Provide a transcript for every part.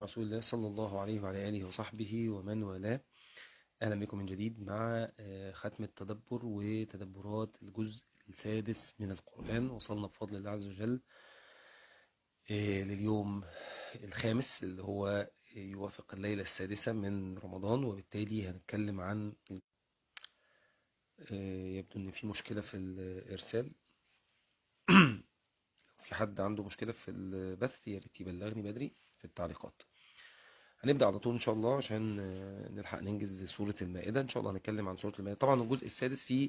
رسول الله صلى الله عليه وعلى آله وصحبه ومن والاه أهلا بكم من جديد مع ختم التدبر وتدبرات الجزء السادس من القرآن وصلنا بفضل الله عز وجل لليوم الخامس اللي هو يوافق الليلة السادسة من رمضان وبالتالي هنتكلم عن يبدو ان في مشكلة في الإرسال في حد عنده مشكلة في البث يا ريت يبلغني بدري في التعليقات هنبدأ على طول إن شاء الله عشان نلحق ننجز سورة المائدة إن شاء الله هنتكلم عن سورة المائدة طبعا الجزء السادس فيه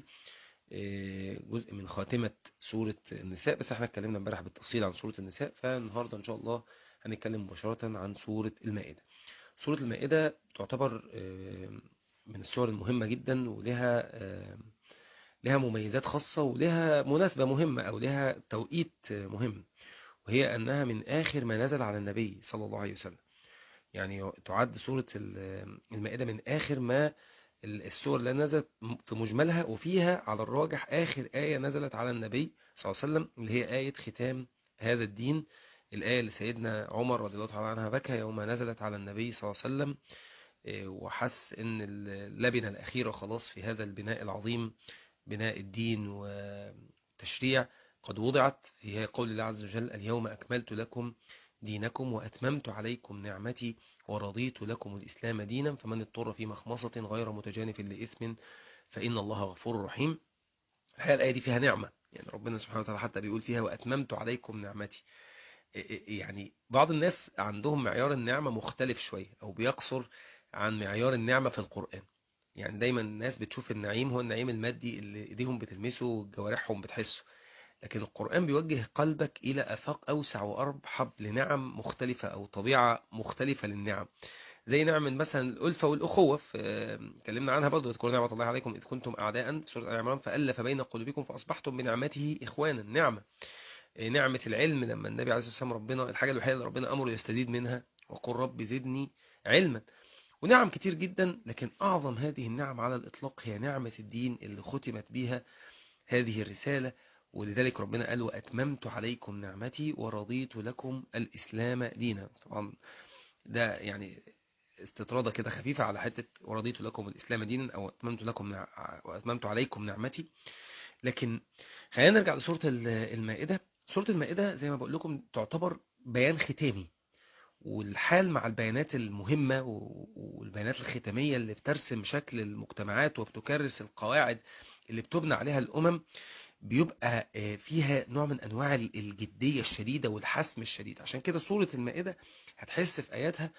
جزء من خاتمة سورة النساء بس احنا اتكلمنا امبارح بالتفصيل عن سورة النساء فالنهاردة إن شاء الله هنتكلم مباشرة عن سورة المائدة سورة المائدة تعتبر من السور المهمة جدا ولها لها مميزات خاصة ولها مناسبة مهمة أو لها توقيت مهم وهي أنها من آخر ما نزل على النبي صلى الله عليه وسلم يعني تعد سورة المائدة من آخر ما السور اللي نزلت في مجملها وفيها على الراجح آخر آية نزلت على النبي صلى الله عليه وسلم اللي هي آية ختام هذا الدين الآية اللي سيدنا عمر رضي الله تعالى عنها بكى يوم نزلت على النبي صلى الله عليه وسلم وحس ان اللبنة الأخيرة خلاص في هذا البناء العظيم بناء الدين وتشريع قد وضعت هي قول الله عز وجل اليوم أكملت لكم دينكم وأتممت عليكم نعمتي ورضيت لكم الإسلام دينا فمن اضطر في مخمصة غير متجانف لإثم فإن الله غفور رحيم الحقيقة الآية دي فيها نعمة يعني ربنا سبحانه وتعالى حتى بيقول فيها وأتممت عليكم نعمتي يعني بعض الناس عندهم معيار النعمة مختلف شوية أو بيقصر عن معيار النعمة في القرآن يعني دايما الناس بتشوف النعيم هو النعيم المادي اللي ايديهم بتلمسه وجوارحهم بتحسه لكن القرآن بيوجه قلبك إلى أفاق أوسع وأرحب لنعم مختلفة أو طبيعة مختلفة للنعم زي نعم مثلا الألفة والأخوة اتكلمنا عنها برضو اذكروا نعمة الله عليكم إذ كنتم أعداء سورة آل عمران فألف بين قلوبكم فأصبحتم بنعمته إخوانا نعمة نعمة العلم لما النبي عليه الصلاة والسلام ربنا الحاجة الوحيدة اللي ربنا أمره يستزيد منها وقل رب زدني علما ونعم كتير جدا لكن أعظم هذه النعم على الإطلاق هي نعمة الدين اللي ختمت بها هذه الرسالة ولذلك ربنا قال وأتممت عليكم نعمتي ورضيت لكم الإسلام دينا طبعا ده يعني استطرادة كده خفيفة على حتة ورضيت لكم الإسلام دينا أو أتممت, لكم نع... وأتممت عليكم نعمتي لكن خلينا نرجع لسورة المائدة سورة المائدة زي ما بقول لكم تعتبر بيان ختامي والحال مع البيانات المهمة والبيانات الختامية اللي بترسم شكل المجتمعات وبتكرس القواعد اللي بتبنى عليها الأمم بيبقى فيها نوع من أنواع الجدية الشديدة والحسم الشديد عشان كده سورة المائدة هتحس في آياتها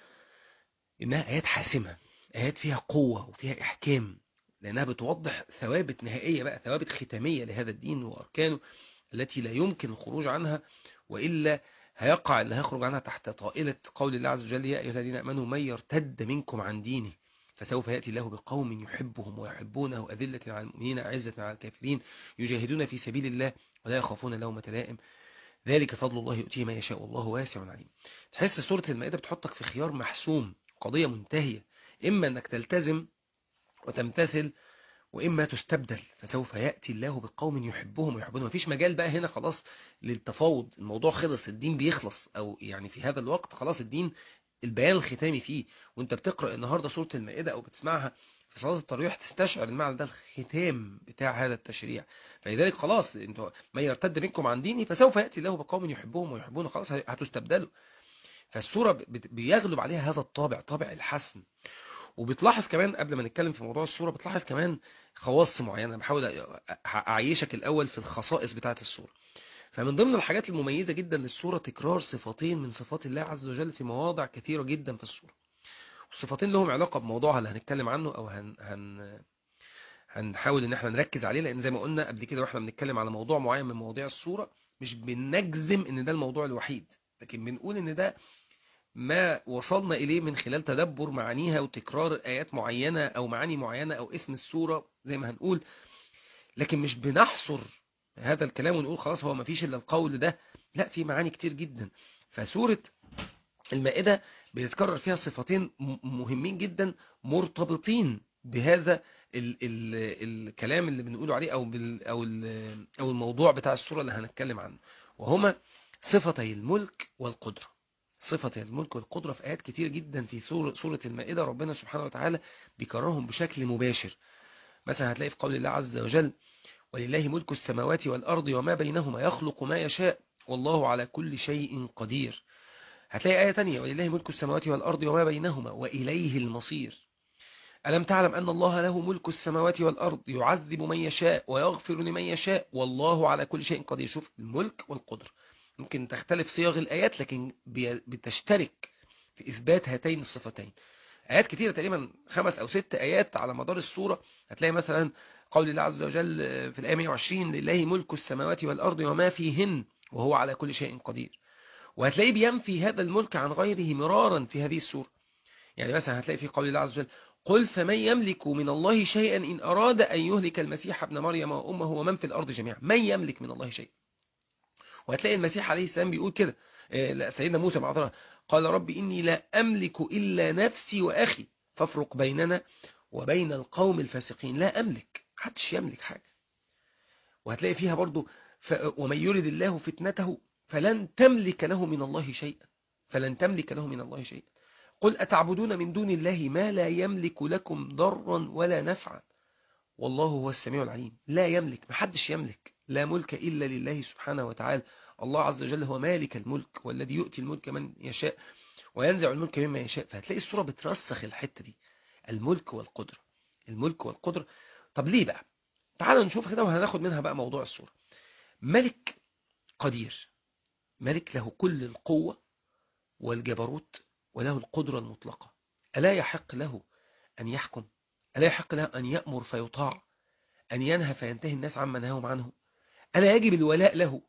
إنها آيات حاسمة آيات فيها قوة وفيها إحكام لأنها بتوضح ثوابت نهائية بقى ثوابت ختامية لهذا الدين وأركانه التي لا يمكن الخروج عنها وإلا هيقع اللي هيخرج عنها تحت طائلة قول الله عز وجل يا أيها الذين أمنوا من يرتد منكم عن دينه فسوف يأتي الله بقوم يحبهم ويحبونه أذلة على المؤمنين أعزة على الكافرين يجاهدون في سبيل الله ولا يخافون لومة لائم ذلك فضل الله يؤتيه من يشاء والله واسع عليم تحس سورة المائدة بتحطك في خيار محسوم قضية منتهية إما أنك تلتزم وتمتثل وإما تستبدل فسوف يأتي الله بقوم يحبهم ويحبون مفيش مجال بقى هنا خلاص للتفاوض الموضوع خلص الدين بيخلص أو يعني في هذا الوقت خلاص الدين البيان الختامي فيه وانت بتقرأ النهاردة سورة المائدة أو بتسمعها في صلاة التراويح تستشعر المعنى ده الختام بتاع هذا التشريع فلذلك خلاص انتوا ما يرتد منكم عن ديني فسوف يأتي الله بقوم يحبهم ويحبون خلاص هتستبدلوا فالسورة بيغلب عليها هذا الطابع طابع الحسم وبتلاحظ كمان قبل ما نتكلم في موضوع الصورة بتلاحظ كمان خواص معينة بحاول أعيشك الأول في الخصائص بتاعة الصورة فمن ضمن الحاجات المميزة جدا للصورة تكرار صفتين من صفات الله عز وجل في مواضع كثيرة جدا في الصورة والصفتين لهم علاقة بموضوعها اللي هنتكلم عنه أو هن هن هنحاول ان احنا نركز عليه لان زي ما قلنا قبل كده واحنا بنتكلم على موضوع معين من مواضيع الصورة مش بنجزم ان ده الموضوع الوحيد لكن بنقول ان ده ما وصلنا إليه من خلال تدبر معانيها وتكرار آيات معينة أو معاني معينة أو اسم السورة زي ما هنقول لكن مش بنحصر هذا الكلام ونقول خلاص هو ما فيش إلا القول ده لا في معاني كتير جدا فسورة المائدة بيتكرر فيها صفتين مهمين جدا مرتبطين بهذا ال ال الكلام اللي بنقوله عليه أو, بال أو, أو الموضوع بتاع السورة اللي هنتكلم عنه وهما صفتي الملك والقدرة صفة الملك والقدرة في آيات كتير جدا في سورة, سورة المائدة ربنا سبحانه وتعالى بيكررهم بشكل مباشر مثلا هتلاقي في قول الله عز وجل ولله ملك السماوات والأرض وما بينهما يخلق ما يشاء والله على كل شيء قدير هتلاقي آية تانية ولله ملك السماوات والأرض وما بينهما وإليه المصير ألم تعلم أن الله له ملك السماوات والأرض يعذب من يشاء ويغفر لمن يشاء والله على كل شيء قدير شوف الملك والقدر ممكن تختلف صيغ الآيات لكن بتشترك في إثبات هاتين الصفتين آيات كثيرة تقريبا خمس أو ست آيات على مدار السورة هتلاقي مثلا قول الله عز وجل في الآية 120 لله ملك السماوات والأرض وما فيهن وهو على كل شيء قدير وهتلاقيه بينفي هذا الملك عن غيره مرارا في هذه السورة يعني مثلا هتلاقي في قول الله عز وجل قل فمن يملك من الله شيئا إن أراد أن يهلك المسيح ابن مريم وأمه ومن في الأرض جميعا من يملك من الله شيئا وهتلاقي المسيح عليه السلام بيقول كده لا سيدنا موسى معذرة قال رب إني لا أملك إلا نفسي وأخي فافرق بيننا وبين القوم الفاسقين لا أملك محدش يملك حاجة وهتلاقي فيها برضو ف... ومن يرد الله فتنته فلن تملك له من الله شيئا فلن تملك له من الله شيئا قل أتعبدون من دون الله ما لا يملك لكم ضرا ولا نفعا والله هو السميع العليم لا يملك محدش يملك لا ملك إلا لله سبحانه وتعالى الله عز وجل هو مالك الملك والذي يؤتي الملك من يشاء وينزع الملك مما يشاء فهتلاقي الصورة بترسخ الحتة دي الملك والقدرة الملك والقدرة طب ليه بقى تعالوا نشوف كده وهناخد منها بقى موضوع الصورة ملك قدير ملك له كل القوة والجبروت وله القدرة المطلقة ألا يحق له أن يحكم ألا يحق له أن يأمر فيطاع أن ينهى فينتهي الناس عما نهاهم عنه ألا يجب الولاء له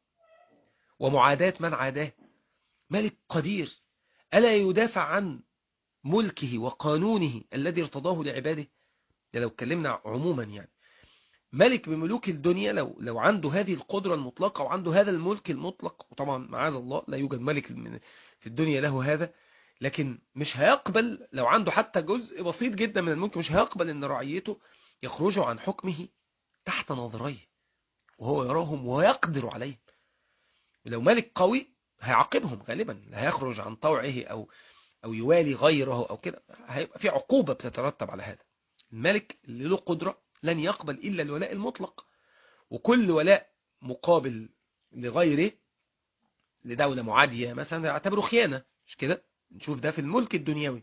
ومعاداة من عاداه ملك قدير ألا يدافع عن ملكه وقانونه الذي ارتضاه لعباده ده لو اتكلمنا عموما يعني ملك بملوك الدنيا لو لو عنده هذه القدرة المطلقة وعنده هذا الملك المطلق وطبعا معاذ الله لا يوجد ملك في الدنيا له هذا لكن مش هيقبل لو عنده حتى جزء بسيط جدا من الملك مش هيقبل ان رعيته يخرجوا عن حكمه تحت نظريه وهو يراهم ويقدر عليهم ولو ملك قوي هيعاقبهم غالبا لا هيخرج عن طوعه او او يوالي غيره او كده هيبقى في عقوبة بتترتب على هذا الملك اللي له قدرة لن يقبل إلا الولاء المطلق وكل ولاء مقابل لغيره لدولة معادية مثلا يعتبره خيانة مش كده نشوف ده في الملك الدنيوي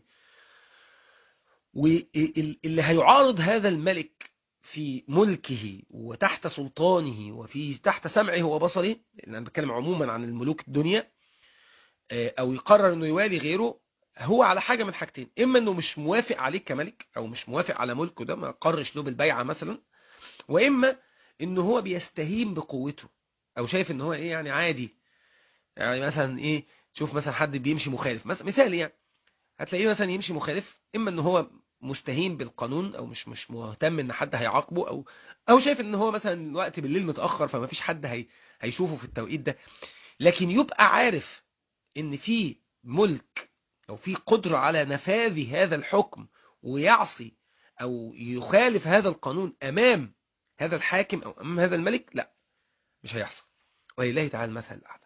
واللي هيعارض هذا الملك في ملكه وتحت سلطانه وفي تحت سمعه وبصره انا بتكلم عموما عن الملوك الدنيا او يقرر انه يوالي غيره هو على حاجة من حاجتين اما انه مش موافق عليك كملك او مش موافق على ملكه ده ما قرش له بالبيعة مثلا واما انه هو بيستهين بقوته او شايف ان هو ايه يعني عادي يعني مثلا ايه تشوف مثلا حد بيمشي مخالف مثلا مثال يعني هتلاقيه مثلا يمشي مخالف اما ان هو مستهين بالقانون او مش مش مهتم ان حد هيعاقبه او او شايف ان هو مثلا الوقت بالليل متاخر فما فيش حد هي هيشوفه في التوقيت ده لكن يبقى عارف ان في ملك او في قدرة على نفاذ هذا الحكم ويعصي او يخالف هذا القانون امام هذا الحاكم او امام هذا الملك لا مش هيحصل ولله تعالى المثل الاعلى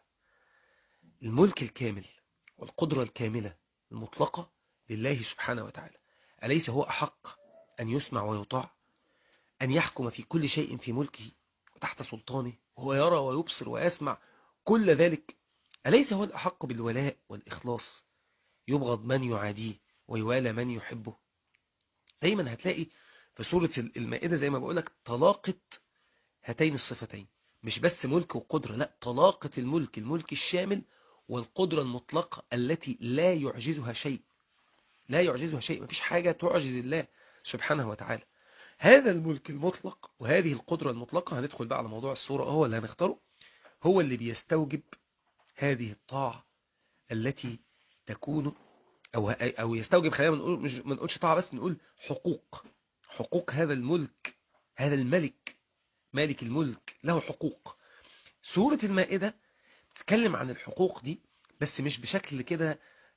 الملك الكامل والقدرة الكاملة المطلقة لله سبحانه وتعالى أليس هو أحق أن يسمع ويطاع أن يحكم في كل شيء في ملكه وتحت سلطانه وهو يرى ويبصر ويسمع كل ذلك أليس هو الأحق بالولاء والإخلاص يبغض من يعاديه ويوالى من يحبه دايما هتلاقي في سورة المائدة زي ما بقولك طلاقة هاتين الصفتين مش بس ملك وقدرة لا طلاقة الملك الملك الشامل والقدرة المطلقة التي لا يعجزها شيء لا يعجزها شيء مفيش حاجة تعجز الله سبحانه وتعالى هذا الملك المطلق وهذه القدرة المطلقة هندخل بقى على موضوع الصورة هو اللي هنختاره هو اللي بيستوجب هذه الطاعة التي تكون أو, أو يستوجب خلينا نقول مش ما نقولش طاعة بس نقول حقوق حقوق هذا الملك هذا الملك مالك الملك له حقوق سورة المائدة تتكلم عن الحقوق دي بس مش بشكل كده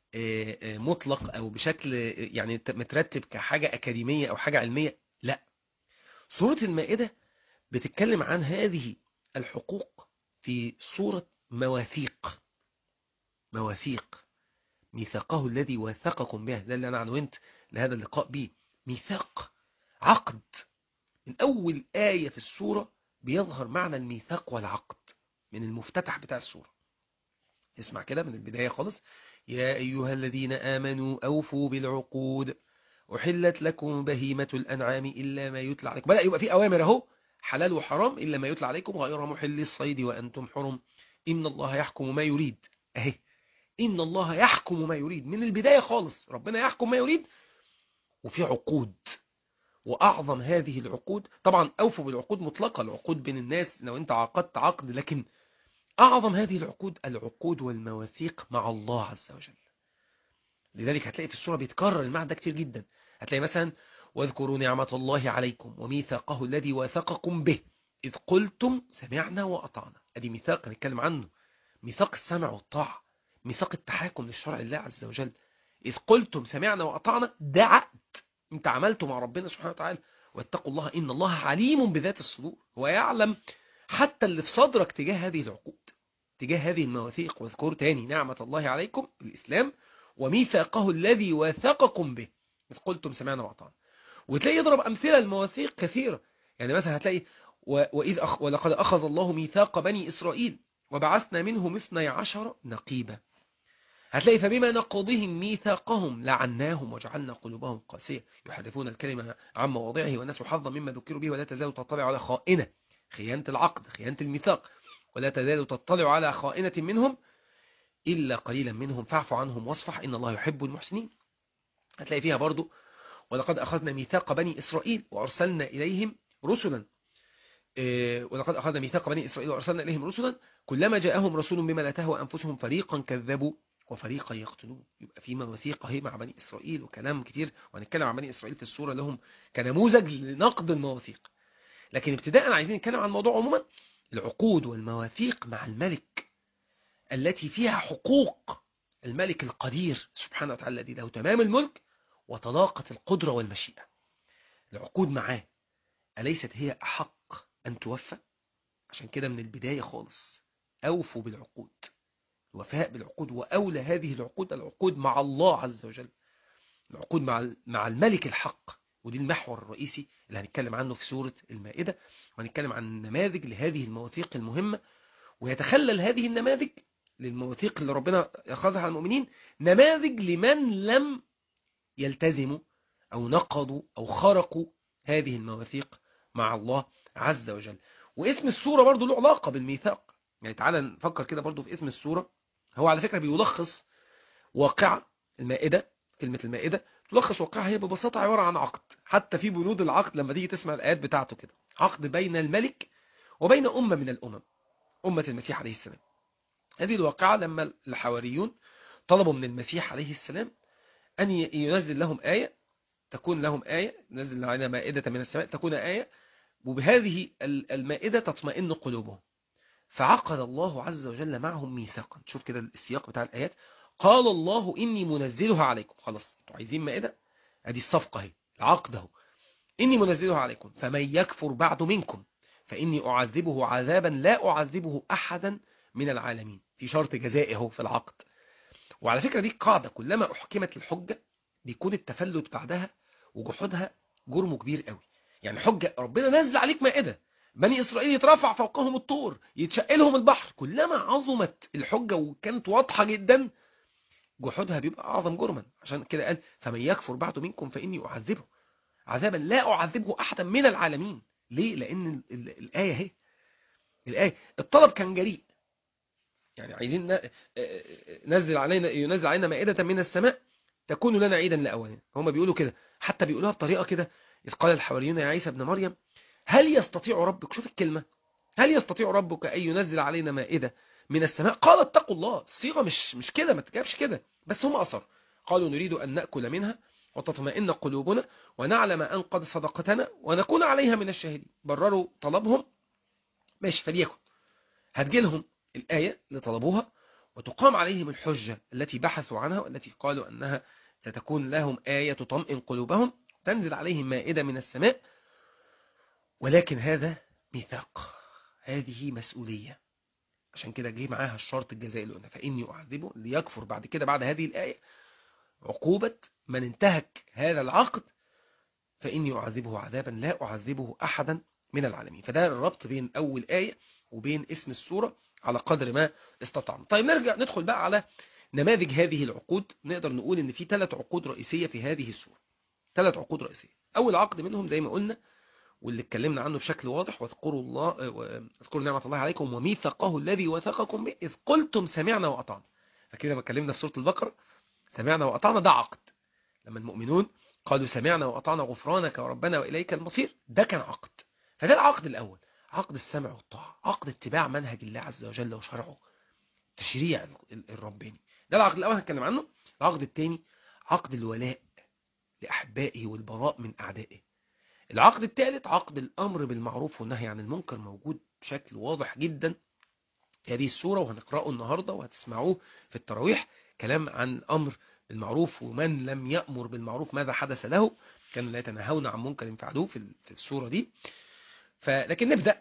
مطلق او بشكل يعني مترتب كحاجة اكاديمية او حاجة علمية لا سورة المائدة بتتكلم عن هذه الحقوق في صورة مواثيق مواثيق ميثاقه الذي وثقكم به ده اللي أنا عنونت لهذا اللقاء به ميثاق عقد من أول آية في السورة بيظهر معنى الميثاق والعقد من المفتتح بتاع السورة اسمع كده من البداية خالص يا أيها الذين آمنوا أوفوا بالعقود أحلت لكم بهيمة الأنعام إلا ما يتلى عليكم بدأ يبقى في أوامر أهو حلال وحرام إلا ما يتلى عليكم غير محل الصيد وأنتم حرم إن الله يحكم ما يريد أهي إن الله يحكم ما يريد من البداية خالص ربنا يحكم ما يريد وفي عقود وأعظم هذه العقود طبعا أوفوا بالعقود مطلقة العقود بين الناس لو أنت عقدت عقد لكن أعظم هذه العقود العقود والمواثيق مع الله عز وجل لذلك هتلاقي في السورة بيتكرر المعنى ده كتير جدا هتلاقي مثلا واذكروا نعمة الله عليكم وميثاقه الذي واثقكم به إذ قلتم سمعنا وأطعنا أدي ميثاق نتكلم عنه ميثاق السمع والطاعة ميثاق التحاكم للشرع الله عز وجل إذ قلتم سمعنا وأطعنا ده عقد انت عملته مع ربنا سبحانه وتعالى واتقوا الله إن الله عليم بذات الصدور ويعلم حتى اللي في صدرك تجاه هذه العقود تجاه هذه المواثيق واذكروا تاني نعمة الله عليكم الإسلام وميثاقه الذي واثقكم به إذ قلتم سمعنا وأطعنا وتلاقي يضرب أمثلة المواثيق كثيرة يعني مثلا هتلاقي وإذ أخ ولقد أخذ الله ميثاق بني إسرائيل وبعثنا منهم اثني عشر نقيبا هتلاقي فبما نقضهم ميثاقهم لعناهم وجعلنا قلوبهم قاسية يحرفون الكلمة عن مواضعه والناس حظا مما ذكروا به ولا تزال تطلع على خائنة خيانة العقد خيانة الميثاق ولا تزال تطلع على خائنة منهم إلا قليلا منهم فاعف عنهم واصفح إن الله يحب المحسنين هتلاقي فيها برضو ولقد أخذنا ميثاق بني إسرائيل وأرسلنا إليهم رسلا ولقد أخذنا ميثاق بني إسرائيل وأرسلنا إليهم رسلا كلما جاءهم رسول بما لا تهوى أنفسهم فريقا كذبوا وفريقا يقتلون يبقى في مواثيق اهي مع بني إسرائيل وكلام كتير وهنتكلم عن بني إسرائيل في السورة لهم كنموذج لنقد المواثيق لكن ابتداء عايزين نتكلم عن الموضوع عموما العقود والمواثيق مع الملك التي فيها حقوق الملك القدير سبحانه وتعالى الذي له تمام الملك وطلاقة القدرة والمشيئة العقود معاه أليست هي أحق أن توفى عشان كده من البداية خالص أوفوا بالعقود الوفاء بالعقود وأولى هذه العقود العقود مع الله عز وجل العقود مع مع الملك الحق ودي المحور الرئيسي اللي هنتكلم عنه في سورة المائدة وهنتكلم عن نماذج لهذه المواثيق المهمة ويتخلل هذه النماذج للمواثيق اللي ربنا يأخذها على المؤمنين نماذج لمن لم يلتزموا أو نقضوا أو خرقوا هذه المواثيق مع الله عز وجل واسم السورة برضو له علاقة بالميثاق يعني تعالى نفكر كده برضو في اسم السورة هو على فكرة بيلخص واقعة المائدة كلمة المائدة تلخص واقعها هي ببساطة عبارة عن عقد حتى في بنود العقد لما تيجي تسمع الآيات بتاعته كده عقد بين الملك وبين أمة من الأمم أمة المسيح عليه السلام هذه الواقعة لما الحواريون طلبوا من المسيح عليه السلام أن ينزل لهم آية تكون لهم آية نزل علينا مائدة من السماء تكون آية وبهذه المائدة تطمئن قلوبهم فعقد الله عز وجل معهم ميثاقا شوف كده السياق بتاع الآيات قال الله إني منزلها عليكم خلاص انتوا عايزين مائدة ادي الصفقة اهي العقد اهو إني منزلها عليكم فمن يكفر بعد منكم فإني أعذبه عذابا لا أعذبه أحدا من العالمين في شرط جزائي اهو في العقد وعلى فكرة دي قاعدة كلما أحكمت الحجة بيكون التفلت بعدها وجحودها جرم كبير قوي يعني حجة ربنا نزل عليك مائدة بني إسرائيل يترفع فوقهم الطور يتشق لهم البحر كلما عظمت الحجة وكانت واضحة جدا جحودها بيبقى أعظم جرما عشان كده قال فمن يكفر بعد منكم فإني أعذبه عذابا لا أعذبه أحدا من العالمين ليه؟ لأن الآية هي الآية الطلب كان جريء يعني عايزين نزل علينا ينزل علينا مائدة من السماء تكون لنا عيدا لأولنا هم بيقولوا كده حتى بيقولوها بطريقة كده إذ قال الحواريون يا عيسى ابن مريم هل يستطيع ربك شوف الكلمة هل يستطيع ربك أن ينزل علينا مائدة من السماء قال اتقوا الله الصيغة مش مش كده ما تجابش كده بس هم أصر قالوا نريد أن نأكل منها وتطمئن قلوبنا ونعلم أن قد صدقتنا ونكون عليها من الشاهدين برروا طلبهم ماشي فليكن هتجيلهم الآية اللي طلبوها وتقام عليهم الحجة التي بحثوا عنها والتي قالوا أنها ستكون لهم آية تطمئن قلوبهم تنزل عليهم مائدة من السماء ولكن هذا ميثاق هذه مسؤولية عشان كده جه معاها الشرط الجزائي اللي قلنا فاني اعذبه ليكفر بعد كده بعد هذه الايه عقوبه من انتهك هذا العقد فاني اعذبه عذابا لا اعذبه احدا من العالمين فده الربط بين اول ايه وبين اسم السوره على قدر ما استطعنا طيب نرجع ندخل بقى على نماذج هذه العقود نقدر نقول ان في ثلاث عقود رئيسيه في هذه السوره ثلاث عقود رئيسيه اول عقد منهم زي ما قلنا واللي اتكلمنا عنه بشكل واضح واذكروا الله واذكروا نعمة الله عليكم وميثاقه الذي وثقكم به إذ قلتم سمعنا وأطعنا فكده لما اتكلمنا في سورة البقرة سمعنا وأطعنا ده عقد لما المؤمنون قالوا سمعنا وأطعنا غفرانك وربنا وإليك المصير ده كان عقد فده العقد الأول عقد السمع والطاعة عقد اتباع منهج الله عز وجل وشرعه تشريع الرباني ده العقد الأول هنتكلم عنه العقد الثاني عقد الولاء لأحبائه والبراء من أعدائه العقد الثالث عقد الأمر بالمعروف والنهي عن المنكر موجود بشكل واضح جدا في هذه السورة وهنقرأه النهاردة وهتسمعوه في التراويح كلام عن الأمر بالمعروف ومن لم يأمر بالمعروف ماذا حدث له كانوا لا يتناهون عن منكر فعلوه في السورة دي فلكن نبدأ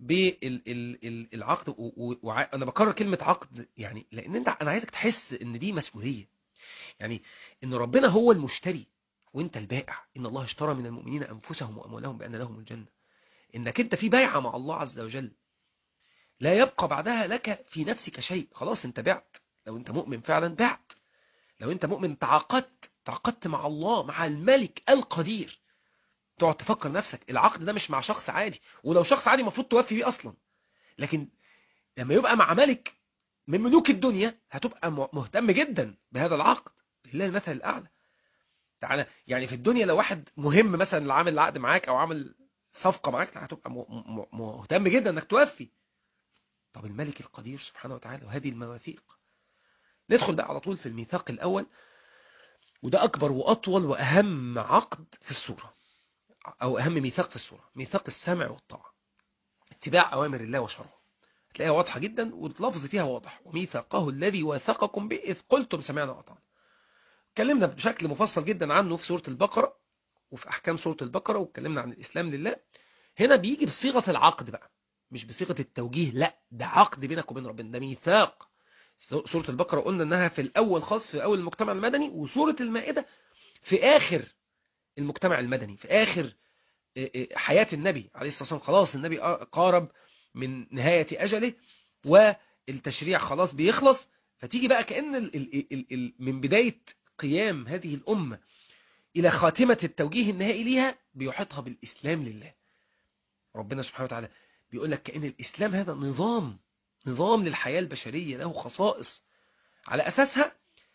بالعقد وأنا بكرر كلمة عقد يعني لأن انت أنا عايزك تحس إن دي مسؤولية يعني إن ربنا هو المشتري وانت البائع ان الله اشترى من المؤمنين انفسهم واموالهم بان لهم الجنه انك انت في بيعه مع الله عز وجل لا يبقى بعدها لك في نفسك شيء خلاص انت بعت لو انت مؤمن فعلا بعت لو انت مؤمن تعاقدت تعاقدت مع الله مع الملك القدير تقعد تفكر نفسك العقد ده مش مع شخص عادي ولو شخص عادي المفروض توفي بيه اصلا لكن لما يبقى مع ملك من ملوك الدنيا هتبقى مهتم جدا بهذا العقد لله المثل الاعلى تعالى يعني في الدنيا لو واحد مهم مثلا اللي عامل العقد معاك او عامل صفقة معاك هتبقى مهتم جدا انك توفي طب الملك القدير سبحانه وتعالى وهذه المواثيق ندخل بقى على طول في الميثاق الاول وده اكبر واطول واهم عقد في السورة او اهم ميثاق في السورة ميثاق السمع والطاعة اتباع اوامر الله وشرعه هتلاقيها واضحة جدا واللفظ فيها واضح وميثاقه الذي واثقكم به اذ قلتم سمعنا وأطعنا اتكلمنا بشكل مفصل جدا عنه في سورة البقرة وفي أحكام سورة البقرة واتكلمنا عن الإسلام لله هنا بيجي بصيغة العقد بقى مش بصيغة التوجيه لا ده عقد بينك وبين ربنا ده ميثاق سورة البقرة قلنا انها في الأول خاص في أول المجتمع المدني وسورة المائدة في آخر المجتمع المدني في آخر حياة النبي عليه الصلاة والسلام خلاص النبي قارب من نهاية أجله والتشريع خلاص بيخلص فتيجي بقى كأن ال ال ال ال من بداية قيام هذه الأمة إلى خاتمة التوجيه النهائي ليها بيحيطها بالإسلام لله ربنا سبحانه وتعالى بيقول لك كأن الإسلام هذا نظام نظام للحياة البشرية له خصائص على أساسها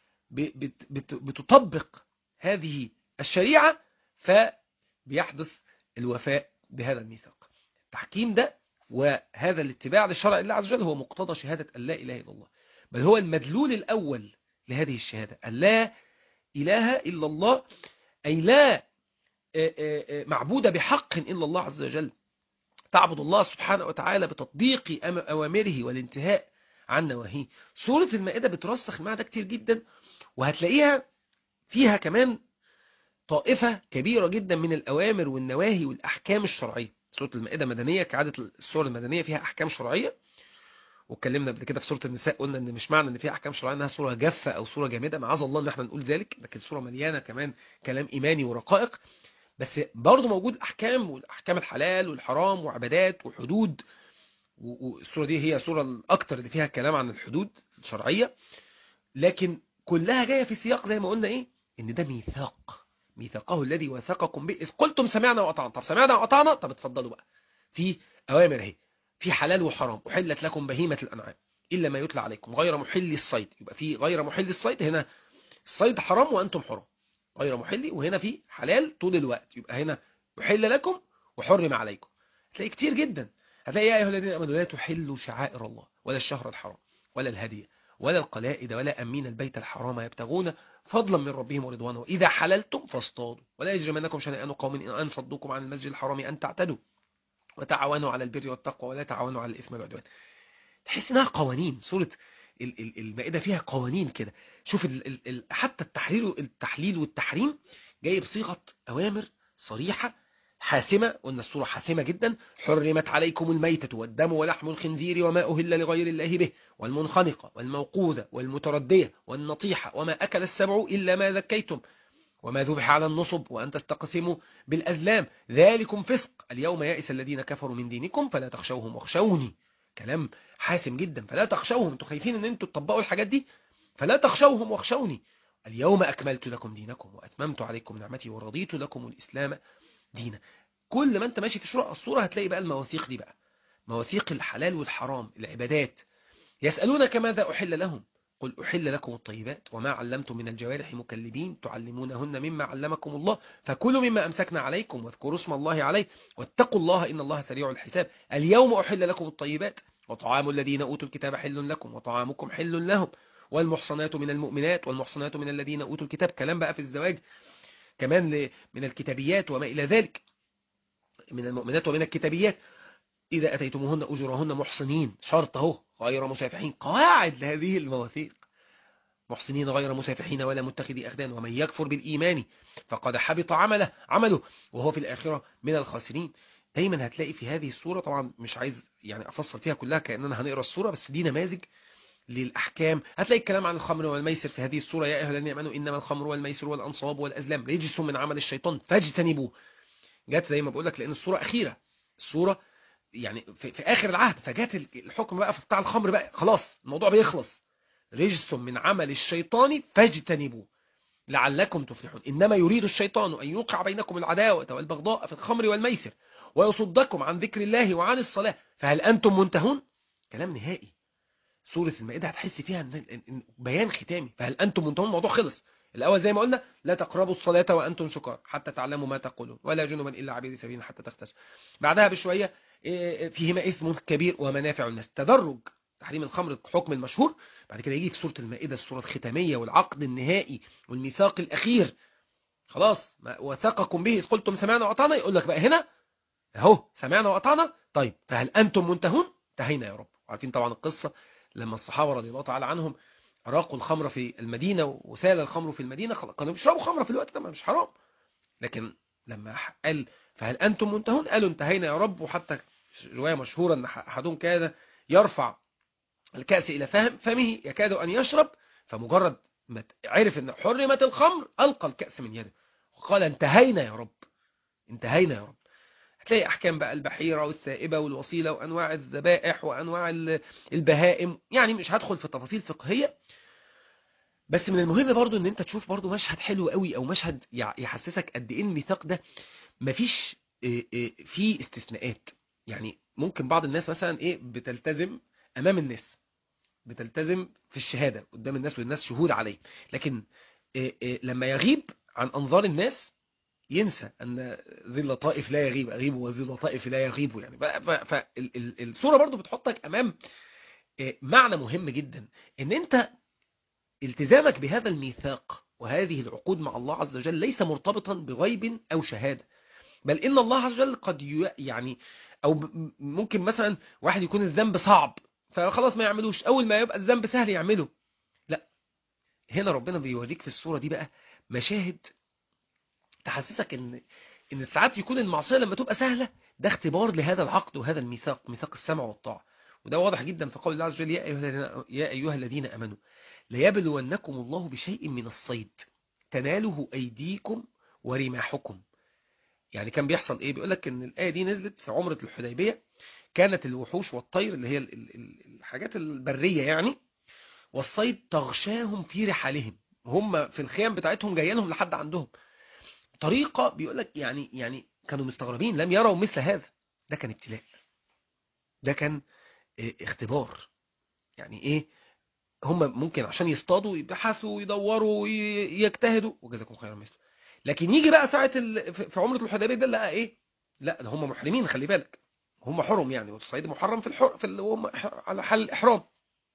بتطبق هذه الشريعة فبيحدث الوفاء بهذا الميثاق التحكيم ده وهذا الاتباع للشرع الله عز وجل هو مقتضى شهادة أن لا إله إلا الله بل هو المدلول الأول لهذه الشهادة أن لا إله إلا الله أي لا معبود بحق إلا الله عز وجل تعبد الله سبحانه وتعالى بتطبيق أوامره والانتهاء عن نواهيه سورة المائدة بترسخ المعنى ده كتير جدا وهتلاقيها فيها كمان طائفة كبيرة جدا من الأوامر والنواهي والأحكام الشرعية سورة المائدة مدنية كعادة السور المدنية فيها أحكام شرعية واتكلمنا قبل كده في سوره النساء قلنا ان مش معنى ان فيها احكام شرعيه انها سوره جافه او سوره جامده معاذ الله ان احنا نقول ذلك لكن سوره مليانه كمان كلام ايماني ورقائق بس برضه موجود احكام والاحكام الحلال والحرام وعبادات وحدود والسوره دي هي السوره الاكثر اللي فيها كلام عن الحدود الشرعيه لكن كلها جايه في سياق زي ما قلنا ايه ان ده ميثاق ميثاقه الذي وثقكم به اذ قلتم سمعنا واطعنا طب سمعنا واطعنا طب اتفضلوا بقى في اوامر اهي في حلال وحرام أحلت لكم بهيمة الأنعام إلا ما يتلى عليكم غير محل الصيد يبقى في غير محل الصيد هنا الصيد حرام وأنتم حرم غير محلي وهنا في حلال طول الوقت يبقى هنا يحل لكم وحرم عليكم هتلاقي كتير جدا هتلاقي يا أيها الذين آمنوا لا تحلوا شعائر الله ولا الشهر الحرام ولا الهدي ولا القلائد ولا أمين البيت الحرام يبتغون فضلا من ربهم ورضوانه وإذا حللتم فاصطادوا ولا يجرمنكم شنآن قوم إن صدوكم عن المسجد الحرام أن تعتدوا وتعاونوا على البر والتقوى ولا تعاونوا على الإثم والعدوان تحس انها قوانين سورة المائدة فيها قوانين كده شوف ال ال حتى التحليل التحليل والتحريم جاي بصيغة أوامر صريحة حاسمة قلنا الصورة حاسمة جدا حرمت عليكم الميتة والدم ولحم الخنزير وما أهل لغير الله به والمنخنقة والموقوذة والمتردية والنطيحة وما أكل السبع إلا ما ذكيتم وما ذبح على النصب وأن تستقسموا بالأزلام ذلكم فسق اليوم يائس الذين كفروا من دينكم فلا تخشوهم واخشوني كلام حاسم جدا فلا تخشوهم انتوا خايفين ان انتوا تطبقوا الحاجات دي فلا تخشوهم واخشوني اليوم أكملت لكم دينكم وأتممت عليكم نعمتي ورضيت لكم الإسلام دينا كل ما انت ماشي في الصورة الصورة هتلاقي بقى المواثيق دي بقى مواثيق الحلال والحرام العبادات يسألونك ماذا أحل لهم قل أحل لكم الطيبات وما علمتم من الجوارح مكلبين تعلمونهن مما علمكم الله فكلوا مما أمسكنا عليكم واذكروا اسم الله عليه واتقوا الله إن الله سريع الحساب اليوم أحل لكم الطيبات وطعام الذين أوتوا الكتاب حل لكم وطعامكم حل لهم والمحصنات من المؤمنات والمحصنات من الذين أوتوا الكتاب كلام بقى في الزواج كمان من الكتابيات وما إلى ذلك من المؤمنات ومن الكتابيات إذا أتيتموهن أجرهن محصنين شرط اهو غير مسافحين قواعد لهذه المواثيق محصنين غير مسافحين ولا متخذي أخدان ومن يكفر بالإيمان فقد حبط عمله عمله وهو في الآخرة من الخاسرين دايما هتلاقي في هذه الصورة طبعا مش عايز يعني أفصل فيها كلها كأننا هنقرأ الصورة بس دي نماذج للأحكام هتلاقي الكلام عن الخمر والميسر في هذه الصورة يا أيها الذين آمنوا إنما الخمر والميسر والأنصاب والأزلام رجس من عمل الشيطان فاجتنبوه جت زي ما بقول لك لأن الصورة أخيرة الصورة يعني في, في آخر العهد فجت الحكم بقى في بتاع الخمر بقى خلاص الموضوع بيخلص رجس من عمل الشيطان فاجتنبوه لعلكم تفلحون إنما يريد الشيطان أن يوقع بينكم العداوة والبغضاء في الخمر والميسر ويصدكم عن ذكر الله وعن الصلاة فهل أنتم منتهون كلام نهائي سورة المائدة هتحس فيها بيان ختامي فهل أنتم منتهون الموضوع خلص الأول زي ما قلنا لا تقربوا الصلاة وأنتم سكار حتى تعلموا ما تقولون ولا جنبا إلا عبير سبيل حتى تغتسلوا بعدها بشوية فيهما إثم كبير ومنافع الناس تدرج تحريم الخمر حكم المشهور بعد كده يجي في سورة المائدة السورة الختامية والعقد النهائي والميثاق الأخير خلاص ما وثقكم به إذ قلتم سمعنا وأطعنا يقول لك بقى هنا اهو سمعنا وأطعنا طيب فهل أنتم منتهون انتهينا يا رب عارفين طبعا القصة لما الصحابة رضي الله تعالى عنهم راقوا الخمر في المدينة وسال الخمر في المدينة كانوا بيشربوا خمر في الوقت ده مش حرام لكن لما قال فهل أنتم منتهون قالوا انتهينا يا رب وحتى رواية مشهورة أن أحدهم كان يرفع الكأس إلى فهم فمه يكاد أن يشرب فمجرد ما عرف أن حرمت الخمر ألقى الكأس من يده وقال انتهينا يا رب انتهينا يا رب هتلاقي أحكام بقى البحيرة والسائبة والوصيلة وأنواع الذبائح وأنواع البهائم يعني مش هدخل في تفاصيل فقهية بس من المهم برضو ان انت تشوف برضو مشهد حلو قوي او مشهد يحسسك قد ايه الميثاق ده مفيش فيه استثناءات يعني ممكن بعض الناس مثلا ايه بتلتزم امام الناس بتلتزم في الشهادة قدام الناس والناس شهود عليه لكن إيه إيه لما يغيب عن انظار الناس ينسى ان ذي اللطائف لا يغيب اغيب وذي اللطائف لا يغيب يعني فالصورة برضو بتحطك امام معنى مهم جدا ان انت التزامك بهذا الميثاق وهذه العقود مع الله عز وجل ليس مرتبطا بغيب او شهادة بل ان الله عز وجل قد يعني او ممكن مثلا واحد يكون الذنب صعب فخلاص ما يعملوش اول ما يبقى الذنب سهل يعمله لا هنا ربنا بيوريك في الصورة دي بقى مشاهد تحسسك ان ان ساعات يكون المعصية لما تبقى سهلة ده اختبار لهذا العقد وهذا الميثاق ميثاق السمع والطاعة وده واضح جدا في قول الله عز وجل يا أيها, يا أيها الذين أمنوا ليبلونكم الله بشيء من الصيد تناله أيديكم ورماحكم يعني كان بيحصل ايه بيقول لك ان الآية دي نزلت في عمرة الحديبية كانت الوحوش والطير اللي هي الحاجات البرية يعني والصيد تغشاهم في رحالهم هم في الخيام بتاعتهم جايه لهم لحد عندهم طريقة بيقول لك يعني يعني كانوا مستغربين لم يروا مثل هذا ده كان ابتلاء ده كان اختبار يعني ايه هم ممكن عشان يصطادوا يبحثوا ويدوروا ويجتهدوا وجزاكم خيرا مثله لكن يجي بقى ساعة في عمرة الحديبية ده لقى ايه لا ده هم محرمين خلي بالك هم حرم يعني والصيد محرم في الحر في هم على حال الإحرام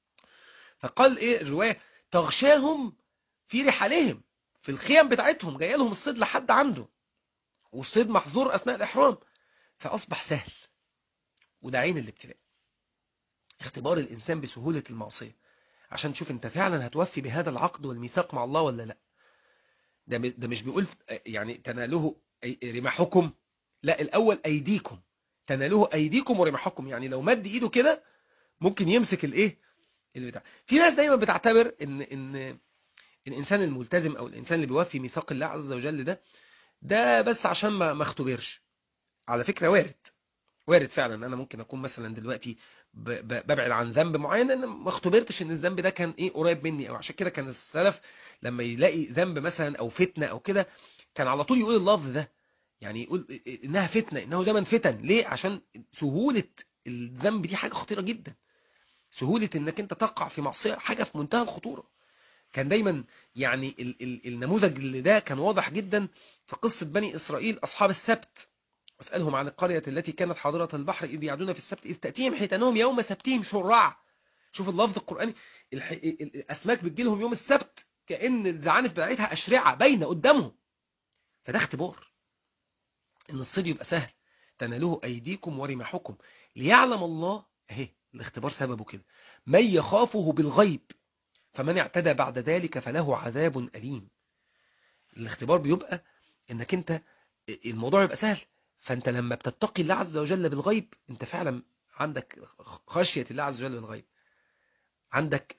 فقال ايه الرواية تغشاهم في رحالهم في الخيام بتاعتهم جايه لهم الصيد لحد عنده والصيد محظور أثناء الإحرام فأصبح سهل وده عين الابتلاء اختبار الإنسان بسهولة المعصية عشان تشوف انت فعلا هتوفي بهذا العقد والميثاق مع الله ولا لا ده ده مش بيقول يعني تناله رماحكم لا الاول ايديكم تنالوه ايديكم ورمحكم يعني لو مد ايده كده ممكن يمسك الايه البتاع في ناس دايما بتعتبر ان ان الانسان الملتزم او الانسان اللي بيوفي ميثاق الله عز وجل ده ده بس عشان ما ما اختبرش على فكرة وارد وارد فعلا انا ممكن اكون مثلا دلوقتي ب- ب- ببعد عن ذنب معين انا ما اختبرتش ان الذنب ده كان ايه قريب مني او عشان كده كان السلف لما يلاقي ذنب مثلا او فتنة او كده كان على طول يقول اللفظ ده يعني يقول انها فتنة انه ده من فتن ليه عشان سهولة الذنب دي حاجة خطيرة جدا سهولة انك انت تقع في معصية حاجة في منتهى الخطورة كان دايما يعني ال ال النموذج اللي ده كان واضح جدا في قصة بني إسرائيل أصحاب السبت واسألهم عن القرية التي كانت حاضرة البحر إذ يعدون في السبت إذ تأتيهم حيتانهم يوم سبتهم شرع شوف اللفظ القرآني الح... ال- الأسماك بتجيلهم يوم السبت كأن الزعانف بتاعتها أشرعة باينة قدامهم فده اختبار إن الصيد يبقى سهل تنالوه أيديكم ورمحكم ليعلم الله اهي الاختبار سببه كده من يخافه بالغيب فمن اعتدى بعد ذلك فله عذاب أليم الاختبار بيبقى انك انت الموضوع يبقى سهل فانت لما بتتقي الله عز وجل بالغيب انت فعلا عندك خشية الله عز وجل بالغيب عندك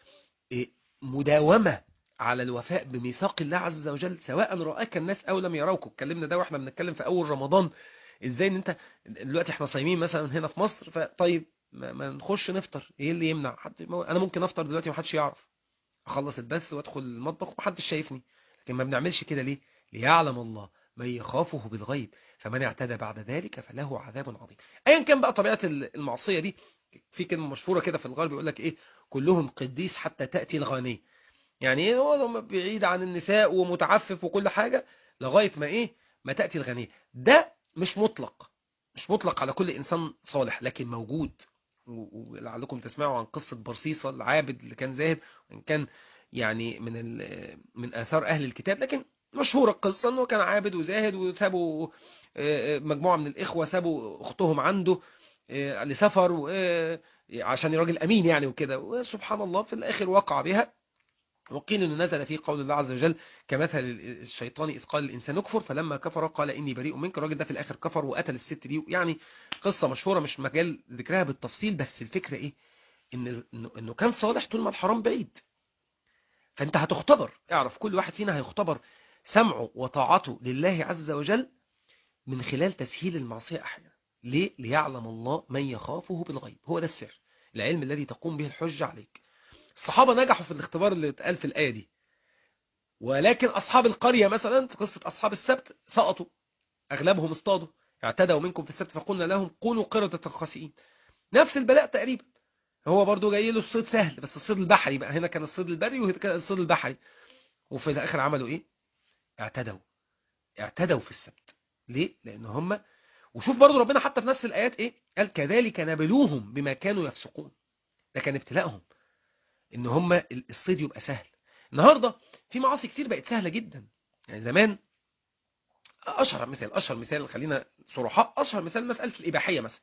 مداومة على الوفاء بميثاق الله عز وجل سواء رآك الناس او لم يروك اتكلمنا ده واحنا بنتكلم في اول رمضان ازاي ان انت دلوقتي احنا صايمين مثلا هنا في مصر فطيب ما, ما نخش نفطر ايه اللي يمنع حد انا ممكن افطر دلوقتي ومحدش يعرف اخلص البث وادخل المطبخ ومحدش شايفني لكن ما بنعملش كده ليه ليعلم الله من يخافه بالغيب فمن اعتدى بعد ذلك فله عذاب عظيم ايا كان بقى طبيعه المعصيه دي في كلمه مشهوره كده في الغرب يقول لك ايه كلهم قديس حتى تاتي الغانيه يعني ايه هو لما بعيد عن النساء ومتعفف وكل حاجه لغايه ما ايه ما تاتي الغانيه ده مش مطلق مش مطلق على كل انسان صالح لكن موجود ولعلكم تسمعوا عن قصة برصيصة العابد اللي كان زاهد وإن كان يعني من من آثار أهل الكتاب لكن مشهورة القصة أنه كان عابد وزاهد وسابوا مجموعة من الإخوة سابوا أختهم عنده لسفر عشان راجل أمين يعني وكده وسبحان الله في الآخر وقع بها وقيل أنه نزل في قول الله عز وجل كمثل الشيطان إذ قال الإنسان اكفر فلما كفر قال إني بريء منك الراجل ده في الآخر كفر وقتل الست دي يعني قصة مشهورة مش مجال ذكرها بالتفصيل بس الفكرة إيه إن إنه كان صالح طول ما الحرام بعيد فأنت هتختبر اعرف كل واحد فينا هيختبر سمعه وطاعته لله عز وجل من خلال تسهيل المعصية أحيانا ليه؟ ليعلم الله من يخافه بالغيب هو ده السر العلم الذي تقوم به الحجة عليك الصحابة نجحوا في الاختبار اللي اتقال في الآية دي ولكن أصحاب القرية مثلا في قصة أصحاب السبت سقطوا أغلبهم اصطادوا اعتدوا منكم في السبت فقلنا لهم كونوا قردة خاسئين نفس البلاء تقريبا هو برضو جاي له الصيد سهل بس الصيد البحري بقى هنا كان الصيد البري وهنا كان الصيد البحري وفي الآخر عملوا إيه اعتدوا اعتدوا في السبت ليه لأن هم وشوف برضو ربنا حتى في نفس الآيات إيه قال كذلك نبلوهم بما كانوا يفسقون ده كان ابتلاءهم ان هم الصيد يبقى سهل النهاردة في معاصي كتير بقت سهلة جدا يعني زمان اشهر مثال اشهر مثال خلينا صرحاء اشهر مثال مسألة الاباحية مثلا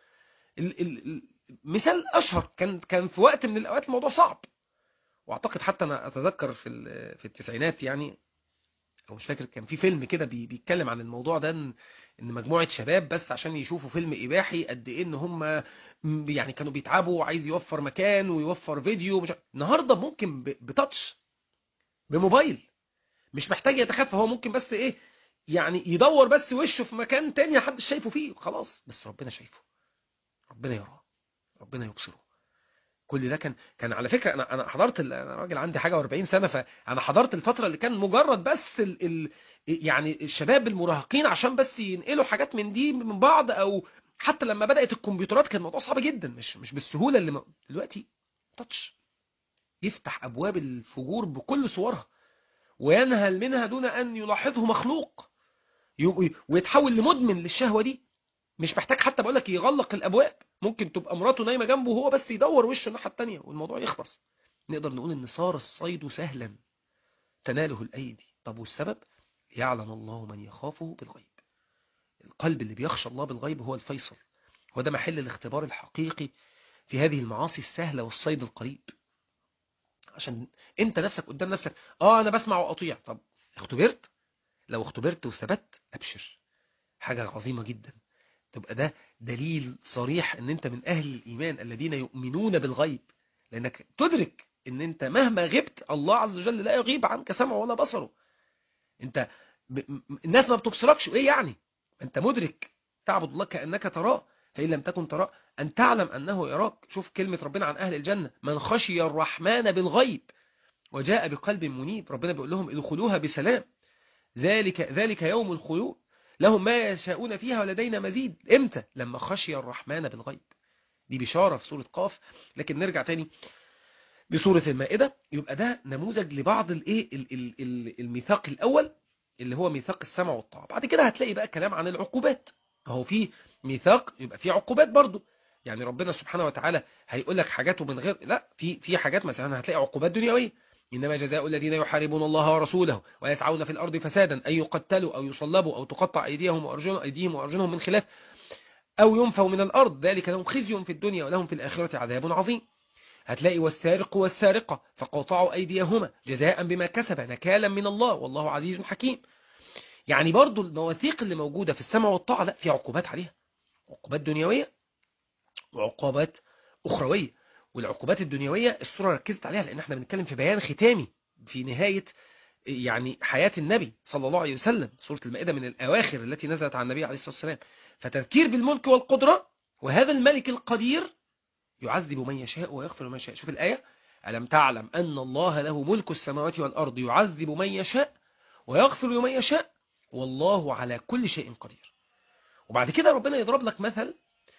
المثال اشهر كان كان في وقت من الاوقات الموضوع صعب واعتقد حتى انا اتذكر في في التسعينات يعني او مش فاكر كان في فيلم كده بيتكلم عن الموضوع ده ان مجموعة شباب بس عشان يشوفوا فيلم اباحي قد ايه ان هم يعني كانوا بيتعبوا وعايز يوفر مكان ويوفر فيديو مش... النهاردة ممكن بتاتش بموبايل مش محتاج يتخفى هو ممكن بس ايه يعني يدور بس وشه في مكان تاني محدش شايفه فيه خلاص بس ربنا شايفه ربنا يراه ربنا يبصره كل ده كان كان على فكره انا انا حضرت انا راجل عندي حاجه و40 سنه فانا حضرت الفتره اللي كان مجرد بس ال ال يعني الشباب المراهقين عشان بس ينقلوا حاجات من دي من بعض او حتى لما بدات الكمبيوترات كان الموضوع صعب جدا مش مش بالسهوله اللي م... دلوقتي تاتش يفتح ابواب الفجور بكل صورها وينهل منها دون ان يلاحظه مخلوق ويتحول لمدمن للشهوه دي مش محتاج حتى بقول لك يغلق الابواب ممكن تبقى مراته نايمه جنبه وهو بس يدور وشه الناحيه الثانيه والموضوع يخلص نقدر نقول ان صار الصيد سهلا تناله الايدي طب والسبب يعلم الله من يخافه بالغيب القلب اللي بيخشى الله بالغيب هو الفيصل هو ده محل الاختبار الحقيقي في هذه المعاصي السهله والصيد القريب عشان انت نفسك قدام نفسك اه انا بسمع واطيع طب اختبرت لو اختبرت وثبت ابشر حاجة عظيمة جدا تبقى ده دليل صريح ان انت من اهل الايمان الذين يؤمنون بالغيب لانك تدرك ان انت مهما غبت الله عز وجل لا يغيب عنك سمعه ولا بصره انت ب... الناس ما بتبصركش ايه يعني انت مدرك تعبد الله كأنك تراه فإن لم تكن تراه أن تعلم أنه يراك شوف كلمة ربنا عن أهل الجنة من خشي الرحمن بالغيب وجاء بقلب منيب ربنا بيقول لهم ادخلوها بسلام ذلك ذلك يوم الخلود لهم ما يشاءون فيها ولدينا مزيد امتى لما خشي الرحمن بالغيب دي بشارة في سورة قاف لكن نرجع تاني بسورة المائدة يبقى ده نموذج لبعض الايه الميثاق الأول اللي هو ميثاق السمع والطاعة بعد كده هتلاقي بقى كلام عن العقوبات هو في ميثاق يبقى في عقوبات برضو يعني ربنا سبحانه وتعالى هيقول لك حاجاته من غير لا في في حاجات مثلا هتلاقي عقوبات دنيويه انما جزاء الذين يحاربون الله ورسوله ويسعون في الارض فسادا ان يقتلوا او يصلبوا او تقطع ايديهم وارجلهم ايديهم وارجلهم من خلاف او ينفوا من الارض ذلك لهم خزي في الدنيا ولهم في الاخره عذاب عظيم هتلاقي والسارق والسارقه فقطعوا ايديهما جزاء بما كسب نكالا من الله والله عزيز حكيم يعني برضو المواثيق اللي موجودة في السمع والطاعة لا في عقوبات عليها عقوبات دنيوية وعقوبات أخروية والعقوبات الدنيوية السورة ركزت عليها لأن احنا بنتكلم في بيان ختامي في نهاية يعني حياة النبي صلى الله عليه وسلم سورة المائدة من الأواخر التي نزلت على النبي عليه الصلاة والسلام فتذكير بالملك والقدرة وهذا الملك القدير يعذب من يشاء ويغفر من يشاء شوف الآية ألم تعلم أن الله له ملك السماوات والأرض يعذب من يشاء ويغفر لمن يشاء والله على كل شيء قدير وبعد كده ربنا يضرب لك مثل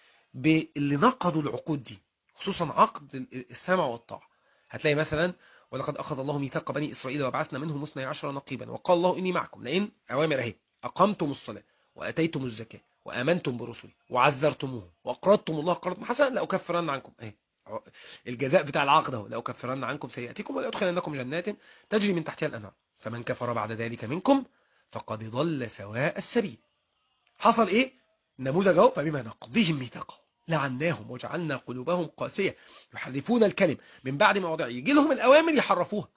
باللي نقضوا العقود دي خصوصا عقد السمع والطاعة هتلاقي مثلا ولقد أخذ الله ميثاق بني إسرائيل وبعثنا منهم 12 نقيبا وقال الله إني معكم لئن أوامر أهي أقمتم الصلاة وأتيتم الزكاة وآمنتم برسلي وعزرتموه وأقرضتم الله قرضا حسنا لأكفرن عنكم أهي الجزاء بتاع العقد اهو لأكفرن عنكم سيئاتكم ولأدخلنكم جنات تجري من تحتها الأنهار فمن كفر بعد ذلك منكم فقد ضل سواء السبيل حصل ايه نموذج اهو فبما نقضيهم ميثاقهم لعناهم وجعلنا قلوبهم قاسية يحرفون الكلم من بعد مواضعه يجي لهم الأوامر يحرفوها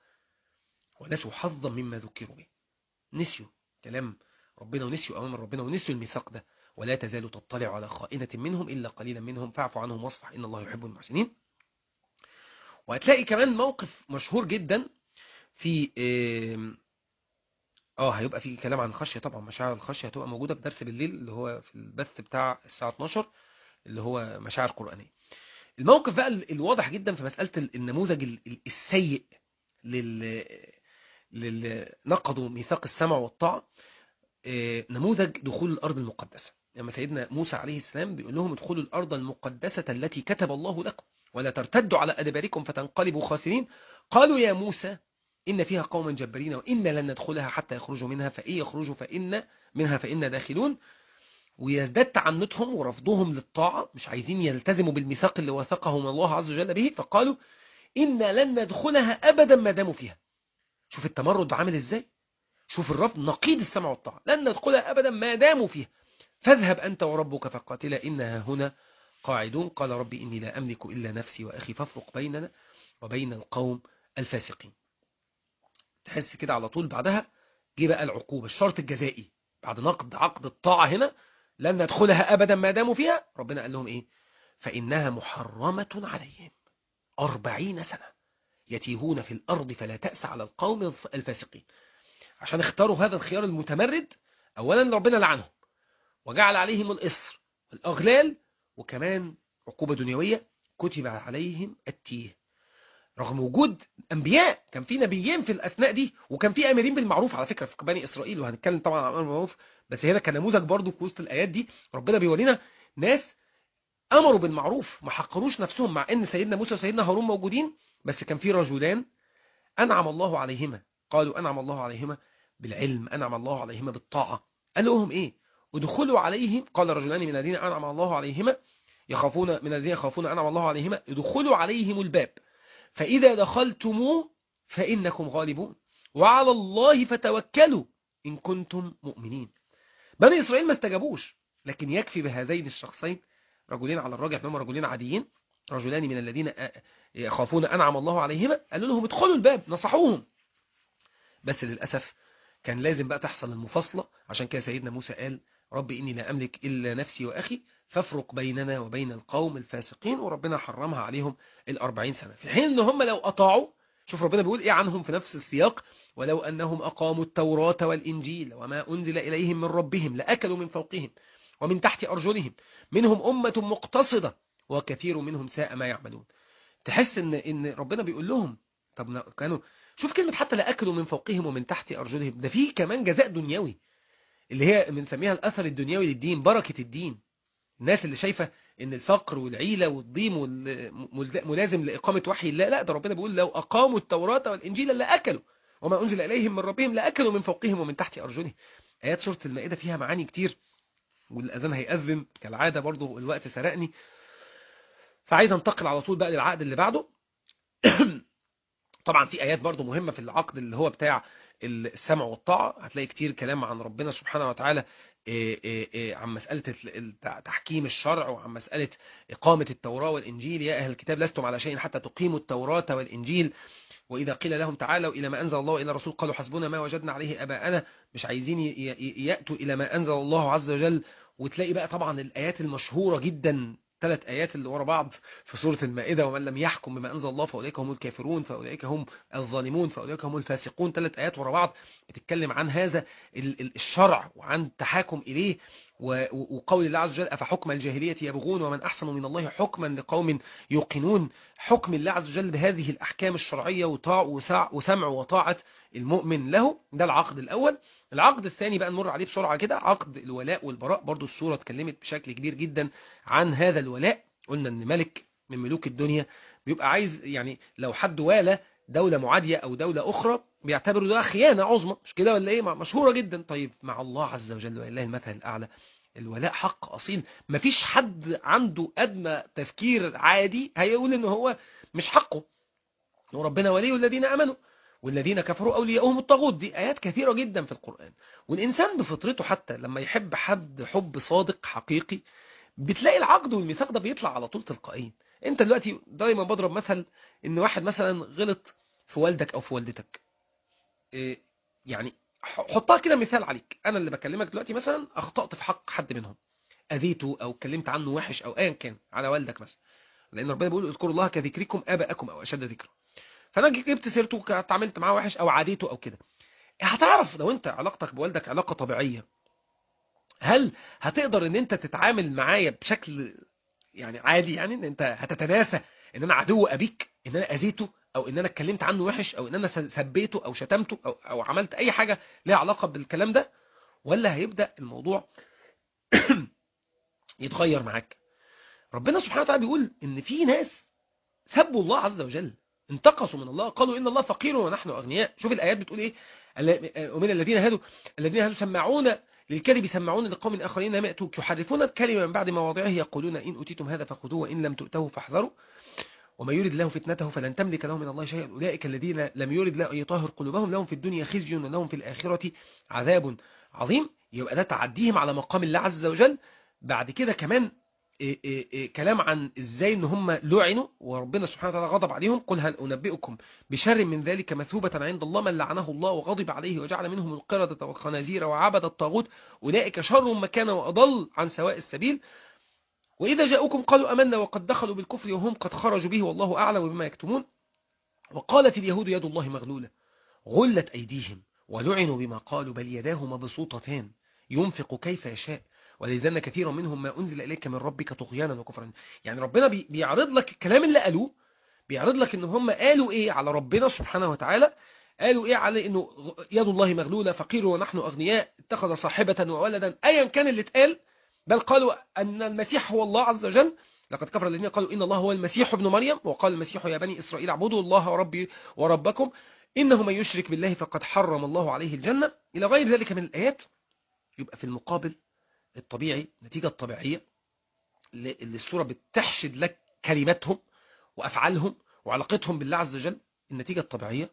ونسوا حظا مما ذكروا به نسيوا كلام ربنا ونسيوا أوامر ربنا ونسيوا الميثاق ده ولا تزال تطلع على خائنة منهم إلا قليلا منهم فاعف عنهم واصفح إن الله يحب المحسنين وهتلاقي كمان موقف مشهور جدا في اه هيبقى في كلام عن الخشية طبعا مشاعر الخشية هتبقى موجودة في درس بالليل اللي هو في البث بتاع الساعة 12 اللي هو مشاعر قرآنية الموقف بقى الواضح جدا في مسألة النموذج السيء لل لل نقضوا ميثاق السمع والطاعة نموذج دخول الأرض المقدسة لما سيدنا موسى عليه السلام بيقول لهم ادخلوا الأرض المقدسة التي كتب الله لكم ولا ترتدوا على أدباركم فتنقلبوا خاسرين قالوا يا موسى إن فيها قوما جبارين وإن لن ندخلها حتى يخرجوا منها فإن يخرجوا فإن منها فإن داخلون ويزداد تعنتهم ورفضهم للطاعة مش عايزين يلتزموا بالميثاق اللي وثقهم الله عز وجل به فقالوا إن لن ندخلها أبدا ما داموا فيها شوف التمرد عامل إزاي شوف الرفض نقيض السمع والطاعة لن ندخلها أبدا ما داموا فيها فاذهب أنت وربك فقاتلا إنها هنا قاعدون قال ربي إني لا أملك إلا نفسي وأخي فافرق بيننا وبين القوم الفاسقين تحس كده على طول بعدها جه بقى العقوبة الشرط الجزائي بعد نقد عقد الطاعة هنا لن ندخلها أبدا ما داموا فيها ربنا قال لهم إيه فإنها محرمة عليهم أربعين سنة يتيهون في الأرض فلا تأس على القوم الفاسقين عشان اختاروا هذا الخيار المتمرد أولا ربنا لعنهم وجعل عليهم الإصر والأغلال وكمان عقوبة دنيوية كتب عليهم التيه رغم وجود انبياء كان في نبيين في الاثناء دي وكان في امرين بالمعروف على فكره في بني اسرائيل وهنتكلم طبعا عن الامر بالمعروف بس هنا كنموذج برضو في وسط الايات دي ربنا بيورينا ناس امروا بالمعروف ما حقروش نفسهم مع ان سيدنا موسى وسيدنا هارون موجودين بس كان في رجلان انعم الله عليهما قالوا انعم الله عليهما بالعلم انعم الله عليهما بالطاعه قال لهم ايه ادخلوا عليهم قال رجلان من الذين انعم الله عليهما يخافون من الذين يخافون انعم الله عليهما ادخلوا عليهم الباب فإذا دخلتموه فإنكم غالبون وعلى الله فتوكلوا إن كنتم مؤمنين بني إسرائيل ما استجابوش لكن يكفي بهذين الشخصين رجلين على الراجح أنهم رجلين عاديين رجلان من الذين يخافون أنعم الله عليهما قالوا لهم ادخلوا الباب نصحوهم بس للأسف كان لازم بقى تحصل المفاصلة عشان كده سيدنا موسى قال رب إني لا أملك إلا نفسي وأخي فافرق بيننا وبين القوم الفاسقين وربنا حرمها عليهم الأربعين سنة في حين إن هم لو أطاعوا شوف ربنا بيقول إيه عنهم في نفس السياق ولو أنهم أقاموا التوراة والإنجيل وما أنزل إليهم من ربهم لأكلوا من فوقهم ومن تحت أرجلهم منهم أمة مقتصدة وكثير منهم ساء ما يعملون تحس إن إن ربنا بيقول لهم طب كانوا شوف كلمة حتى لأكلوا من فوقهم ومن تحت أرجلهم ده فيه كمان جزاء دنيوي اللي هي بنسميها الأثر الدنيوي للدين بركة الدين الناس اللي شايفة ان الفقر والعيلة والضيم ملازم لإقامة وحي الله لا ده ربنا بيقول لو أقاموا التوراة والإنجيل لأكلوا وما أنزل إليهم من ربهم لأكلوا من فوقهم ومن تحت أرجلهم آيات سورة المائدة فيها معاني كتير والأذان هيأذن كالعادة برضو الوقت سرقني فعايز انتقل على طول بقى للعقد اللي بعده طبعا في آيات برضو مهمة في العقد اللي هو بتاع السمع والطاعة هتلاقي كتير كلام عن ربنا سبحانه وتعالى عن مسألة تحكيم الشرع وعن مسألة إقامة التوراة والإنجيل يا أهل الكتاب لستم على شيء حتى تقيموا التوراة والإنجيل وإذا قيل لهم تعالوا إلى ما أنزل الله إلى الرسول قالوا حسبنا ما وجدنا عليه أباءنا مش عايزين يأتوا إلى ما أنزل الله عز وجل وتلاقي بقى طبعا الآيات المشهورة جدا ثلاث آيات اللي ورا بعض في سورة المائدة ومن لم يحكم بما أنزل الله فأولئك هم الكافرون فأولئك هم الظالمون فأولئك هم الفاسقون ثلاث آيات ورا بعض بتتكلم عن هذا الشرع وعن التحاكم إليه وقول الله عز وجل أفحكم الجاهلية يبغون ومن أحسن من الله حكما لقوم يوقنون حكم الله عز وجل بهذه الأحكام الشرعية وسمع وطاعة المؤمن له ده العقد الأول العقد الثاني بقى نمر عليه بسرعة كده عقد الولاء والبراء برضو السورة اتكلمت بشكل كبير جدا عن هذا الولاء قلنا ان ملك من ملوك الدنيا بيبقى عايز يعني لو حد والى دولة معادية او دولة اخرى بيعتبروا ده خيانة عظمى مش كده ولا ايه مشهورة جدا طيب مع الله عز وجل ولله المثل الاعلى الولاء حق اصيل مفيش حد عنده ادنى تفكير عادي هيقول ان هو مش حقه وربنا ولي الذين امنوا والذين كفروا أولياؤهم الطاغوت دي آيات كثيرة جدا في القرآن والإنسان بفطرته حتى لما يحب حد حب صادق حقيقي بتلاقي العقد والميثاق ده بيطلع على طول تلقائيا انت دلوقتي دايما بضرب مثل ان واحد مثلا غلط في والدك او في والدتك إيه يعني حطها كده مثال عليك انا اللي بكلمك دلوقتي مثلا اخطأت في حق حد منهم اذيته او اتكلمت عنه وحش او ايا كان على والدك مثلا لان ربنا بيقول اذكروا الله كذكركم اباءكم او اشد ذكرا فانا جبت سيرته اتعاملت معاه وحش او عاديته او كده هتعرف لو انت علاقتك بوالدك علاقه طبيعيه هل هتقدر ان انت تتعامل معايا بشكل يعني عادي يعني ان انت هتتناسى ان انا عدو ابيك ان انا اذيته او ان انا اتكلمت عنه وحش او ان انا سبيته او شتمته او, أو عملت اي حاجه ليها علاقه بالكلام ده ولا هيبدا الموضوع يتغير معاك ربنا سبحانه وتعالى بيقول ان في ناس سبوا الله عز وجل انتقصوا من الله قالوا إن الله فقير ونحن أغنياء شوف الآيات بتقول إيه ومن الذين هادوا الذين هادوا سمعون للكذب سمعون لقوم آخرين لم يأتوك يحرفون الكلمة من بعد مواضعه يقولون إن أتيتم هذا فخذوه وإن لم تؤتوه فاحذروا وما يرد له فتنته فلن تملك له من الله شيئا أولئك الذين لم يرد له أن يطهر قلوبهم لهم في الدنيا خزي ولهم في الآخرة عذاب عظيم يبقى ده تعديهم على مقام الله عز وجل بعد كده كمان إيه إيه إيه كلام عن ازاي ان هم لعنوا وربنا سبحانه وتعالى غضب عليهم قل هل انبئكم بشر من ذلك مثوبة عند الله من لعنه الله وغضب عليه وجعل منهم القردة والخنازير وعبد الطاغوت اولئك شر مكانا واضل عن سواء السبيل واذا جاءوكم قالوا امنا وقد دخلوا بالكفر وهم قد خرجوا به والله اعلم بما يكتمون وقالت اليهود يد الله مغلولة غلت ايديهم ولعنوا بما قالوا بل يداه مبسوطتان ينفق كيف يشاء ولذلك كثير منهم ما أنزل إليك من ربك طغيانا وكفرا يعني ربنا بيعرض لك الكلام اللي قالوه بيعرض لك ان هم قالوا ايه على ربنا سبحانه وتعالى قالوا ايه على انه يد الله مغلولة فقير ونحن اغنياء اتخذ صاحبة وولدا ايا كان اللي اتقال بل قالوا ان المسيح هو الله عز وجل لقد كفر الذين قالوا ان الله هو المسيح ابن مريم وقال المسيح يا بني اسرائيل اعبدوا الله ربي وربكم انه من يشرك بالله فقد حرم الله عليه الجنة الى غير ذلك من الايات يبقى في المقابل الطبيعي النتيجة الطبيعية اللي السورة بتحشد لك كلماتهم وأفعالهم وعلاقتهم بالله عز وجل النتيجة الطبيعية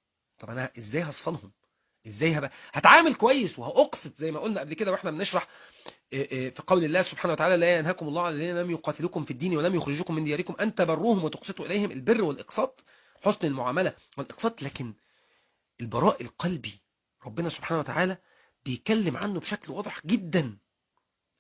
طب أنا إزاي هصفنهم إزاي هبقى هتعامل كويس وهأقصد زي ما قلنا قبل كده وإحنا بنشرح في قول الله سبحانه وتعالى لا ينهاكم الله عن الذين لم يقاتلوكم في الدين ولم يخرجوكم من دياركم أن تبروهم وتقسطوا إليهم البر والإقساط حسن المعاملة والإقساط لكن البراء القلبي ربنا سبحانه وتعالى بيتكلم عنه بشكل واضح جدا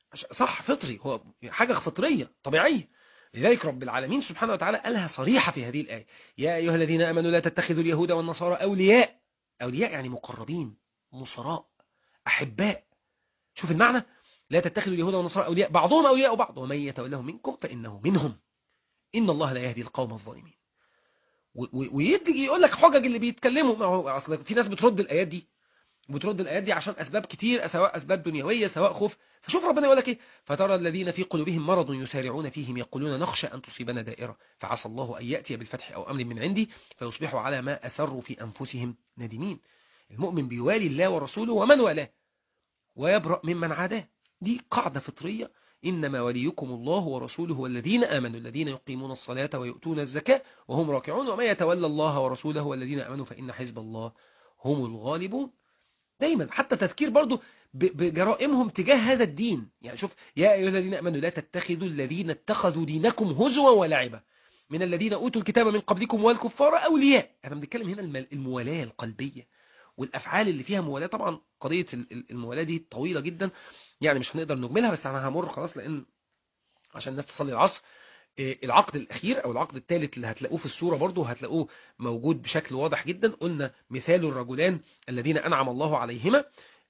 صح فطري هو حاجة فطرية طبيعية لذلك رب العالمين سبحانه وتعالى قالها صريحة في هذه الآية يا أيها الذين آمنوا لا تتخذوا اليهود والنصارى أولياء أولياء يعني مقربين مصراء أحباء شوف المعنى لا تتخذوا اليهود والنصارى أولياء بعضهم أولياء بعض ومن يتولهم منكم فإنه منهم إن الله لا يهدي القوم الظالمين ويجي يقول لك حجج اللي بيتكلموا ما هو اصل في ناس بترد الايات دي بترد الايات دي عشان اسباب كتير سواء اسباب دنيويه سواء خوف فشوف ربنا يقول لك ايه فترى الذين في قلوبهم مرض يسارعون فيهم يقولون نخشى ان تصيبنا دائره فعسى الله ان ياتي بالفتح او امر من عندي فيصبحوا على ما اسروا في انفسهم نادمين المؤمن بيوالي الله ورسوله ومن والاه ويبرأ ممن عاداه دي قاعده فطريه إنما وليكم الله ورسوله والذين آمنوا الذين يقيمون الصلاة ويؤتون الزكاة وهم راكعون وما يتولى الله ورسوله والذين آمنوا فإن حزب الله هم الغالبون دايما حتى تذكير برضو بجرائمهم تجاه هذا الدين يعني شوف يا أيها الذين آمنوا لا تتخذوا الذين اتخذوا دينكم هزوا ولعبا من الذين أوتوا الكتاب من قبلكم والكفار أولياء أنا بنتكلم هنا الموالاة القلبية والأفعال اللي فيها موالاة طبعا قضية الموالاة دي طويلة جدا يعني مش هنقدر نجملها بس انا همر خلاص لان عشان الناس تصلي العصر العقد الأخير أو العقد الثالث اللي هتلاقوه في السورة برضو هتلاقوه موجود بشكل واضح جدا قلنا مثال الرجلان الذين أنعم الله عليهما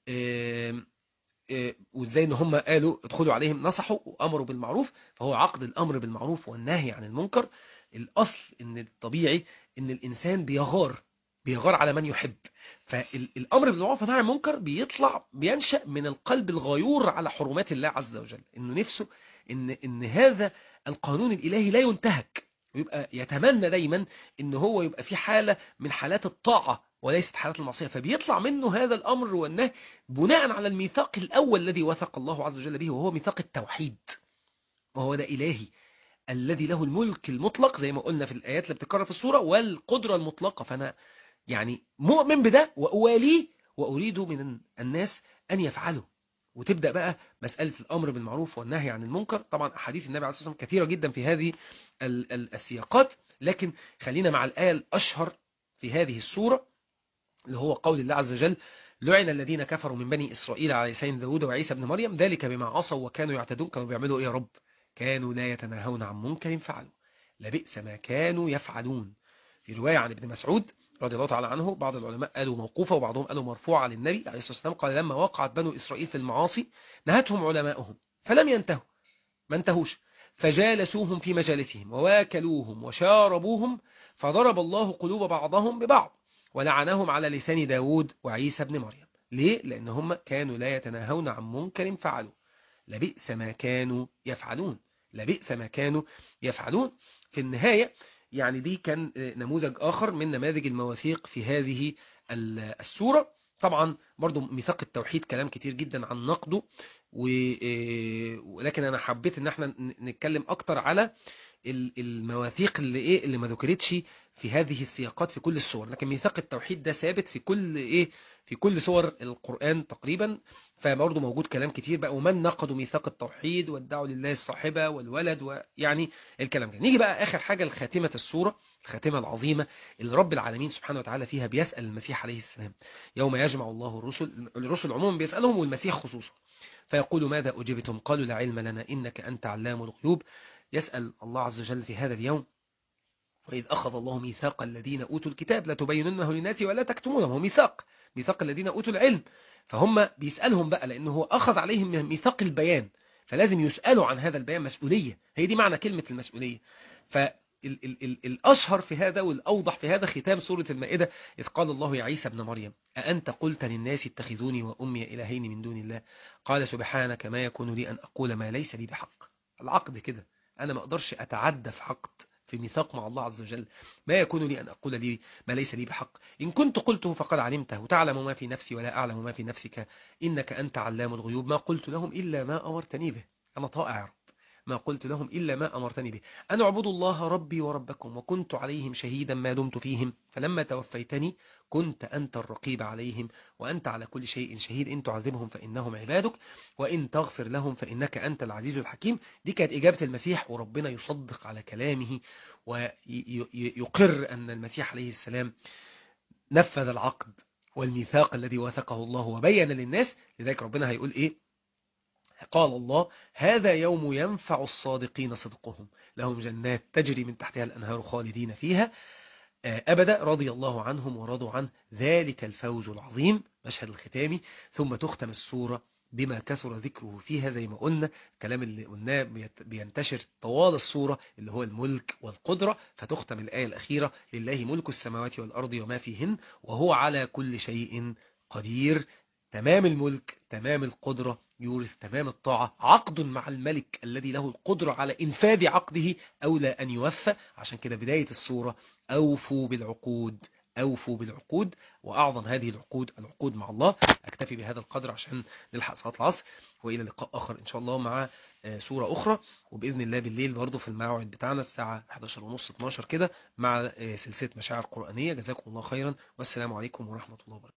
وازاي ان هم قالوا ادخلوا عليهم نصحوا وامروا بالمعروف فهو عقد الامر بالمعروف والنهي عن المنكر الاصل ان الطبيعي ان الانسان بيغار بيغار على من يحب فالامر بالمعروف والنهي عن المنكر بيطلع بينشا من القلب الغيور على حرمات الله عز وجل انه نفسه ان ان هذا القانون الالهي لا ينتهك ويبقى يتمنى دايما ان هو يبقى في حاله من حالات الطاعه وليست حالات المعصيه فبيطلع منه هذا الامر والنهي بناء على الميثاق الاول الذي وثق الله عز وجل به وهو ميثاق التوحيد وهو ده الهي الذي له الملك المطلق زي ما قلنا في الايات اللي بتتكرر في السوره والقدره المطلقه فانا يعني مؤمن بده وأواليه وأريد من الناس أن يفعلوا وتبدأ بقى مسألة الأمر بالمعروف والنهي عن المنكر طبعا أحاديث النبي عليه الصلاة والسلام كثيرة جدا في هذه السياقات لكن خلينا مع الآية الأشهر في هذه السورة اللي هو قول الله عز وجل لعن الذين كفروا من بني إسرائيل على لسان داود وعيسى بن مريم ذلك بما عصوا وكانوا يعتدون كانوا بيعملوا إيه يا رب كانوا لا يتناهون عن منكر فعلوا لبئس ما كانوا يفعلون في رواية عن ابن مسعود رضي الله تعالى عنه بعض العلماء قالوا موقوفة وبعضهم قالوا مرفوعة للنبي عليه الصلاة والسلام قال لما وقعت بنو إسرائيل في المعاصي نهتهم علماؤهم فلم ينتهوا ما انتهوش فجالسوهم في مجالسهم وواكلوهم وشاربوهم فضرب الله قلوب بعضهم ببعض ولعنهم على لسان داود وعيسى بن مريم ليه؟ لأن هم كانوا لا يتناهون عن منكر فعلوا لبئس ما كانوا يفعلون لبئس ما كانوا يفعلون في النهاية يعني دي كان نموذج آخر من نماذج المواثيق في هذه السورة طبعا برضو ميثاق التوحيد كلام كتير جدا عن نقده ولكن أنا حبيت ان احنا نتكلم أكتر على المواثيق اللي ايه اللي ما ذكرتش في هذه السياقات في كل السور لكن ميثاق التوحيد ده ثابت في كل ايه في كل سور القرآن تقريبا فبرضه موجود كلام كتير بقى ومن نقضوا ميثاق التوحيد وادعوا لله الصاحبة والولد ويعني الكلام ده نيجي بقى آخر حاجة لخاتمة السورة الخاتمة العظيمة اللي رب العالمين سبحانه وتعالى فيها بيسأل المسيح عليه السلام يوم يجمع الله الرسل الرسل عموما بيسألهم والمسيح خصوصا فيقول ماذا أجبتم قالوا لا علم لنا إنك أنت علام الغيوب يسأل الله عز وجل في هذا اليوم وإذ أخذ الله ميثاق الذين أوتوا الكتاب لا تبيننه للناس ولا تكتمونه هو ميثاق ميثاق الذين أوتوا العلم فهم بيسألهم بقى لأنه هو أخذ عليهم ميثاق البيان فلازم يسألوا عن هذا البيان مسؤولية هي دي معنى كلمة المسؤولية فالأشهر في هذا والأوضح في هذا ختام سورة المائدة إذ قال الله يا عيسى ابن مريم أأنت قلت للناس اتخذوني وأمي إلهين من دون الله قال سبحانك ما يكون لي أن أقول ما ليس لي بحق العقد كده أنا ما أقدرش أتعدى في عقد في ميثاق مع الله عز وجل ما يكون لي أن أقول لي ما ليس لي بحق إن كنت قلته فقد علمته وتعلم ما في نفسي ولا أعلم ما في نفسك إنك أنت علام الغيوب ما قلت لهم إلا ما أمرتني به أنا طائع رب ما قلت لهم إلا ما أمرتني به أن اعبدوا الله ربي وربكم وكنت عليهم شهيدا ما دمت فيهم فلما توفيتني كنت أنت الرقيب عليهم وأنت على كل شيء شهيد إن تعذبهم فإنهم عبادك وإن تغفر لهم فإنك أنت العزيز الحكيم دي كانت إجابة المسيح وربنا يصدق على كلامه ويقر أن المسيح عليه السلام نفذ العقد والميثاق الذي وثقه الله وبين للناس لذلك ربنا هيقول إيه قال الله هذا يوم ينفع الصادقين صدقهم لهم جنات تجري من تحتها الأنهار خالدين فيها أبدا رضي الله عنهم ورضوا عنه ذلك الفوز العظيم مشهد الختامي ثم تختم السورة بما كثر ذكره فيها زي ما قلنا الكلام اللي قلناه بينتشر طوال السورة اللي هو الملك والقدرة فتختم الآية الأخيرة لله ملك السماوات والأرض وما فيهن وهو على كل شيء قدير تمام الملك تمام القدرة يورث تمام الطاعة عقد مع الملك الذي له القدرة على إنفاذ عقده أولى أن يوفى عشان كده بداية السورة أوفوا بالعقود أوفوا بالعقود وأعظم هذه العقود العقود مع الله أكتفي بهذا القدر عشان نلحق صلاة العصر وإلى لقاء آخر إن شاء الله مع سورة أخرى وبإذن الله بالليل برضه في الموعد بتاعنا الساعة 11 ونص 12 كده مع سلسلة مشاعر قرآنية جزاكم الله خيرا والسلام عليكم ورحمة الله وبركاته